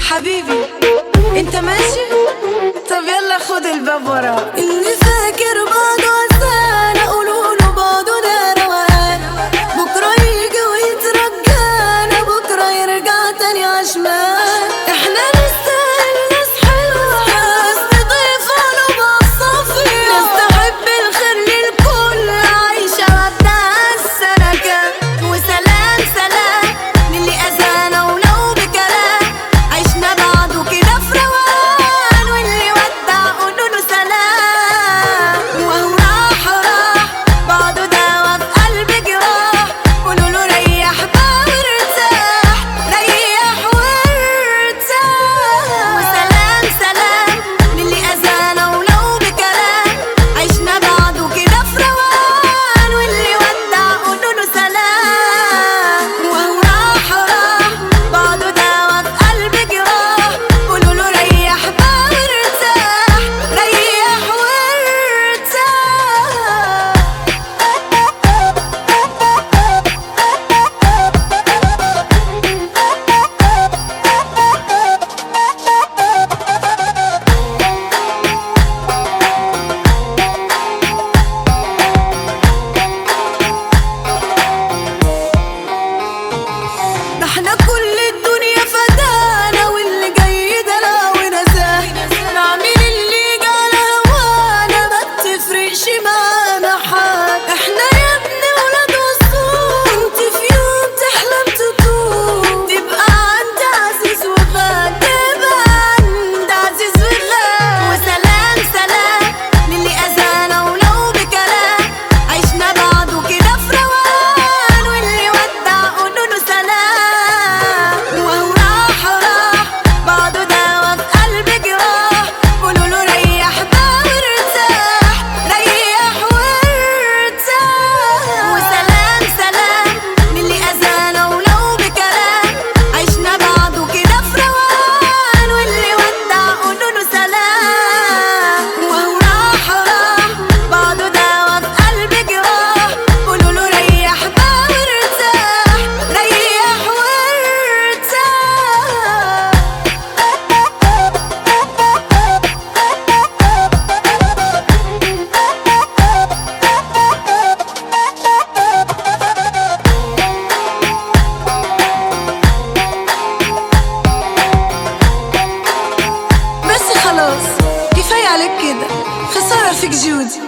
حبيبي انت ماشي طب يلا خد الباب ورا اللي فاكر بعض وسانا قولوا له بعضه ده روقان بكره يجي ويترجانا بكره يرجع تاني عشمان احنا نستاهل ناس حلوه ناس نضيفه قلوبها صافيه ناس تحب الخير للكل عايشه مبدأ السلكه وسلام سلام للي اذانا ولو بكلام عشنا بعده كده في روقان واللي ودع قولوا له سلام وهو راح راح بعده دوا في قلب جراح قولوا له ريح بقى وارتاح ريح وارتاح وسلام سلام للي اذانا ولو بكلام عشنا بعده كده في روقان واللي ودع قولوا له سلام وهو راح راح بعده دوا في قلب جراح قولوا له ريح بقى وارتاح ريح وارتاح ده احنا كل الدنيا فدانا واللي جاي ده لا ونساه نعمل اللي جال هوانا ما بتفرقش معانا حاجة احنا يا ابن ولاد وصول انت في يوم تحلم تطول تبقى عند عزيز وغالي تبقى عند عزيز وغالي وسلام سلام للي اذانا ولو بكلام عشنا بعده كده في روقان واللي ودع قولوا له سلام وهو راح راح بعده دوا في قلب جراح قولوا له ريح بقى وارتاح ريح وارتاح وسلام سلام للي اذانا ولو بكلام عشنا بعده كده في روقان واللي ودع قولوا له سلام وهو راح راح بعده دوا في قلب جراح قولوا له ريح بقى وارتاح ريح وارتاح بس خلاص كفاية عليك كده خسارة فيك جودي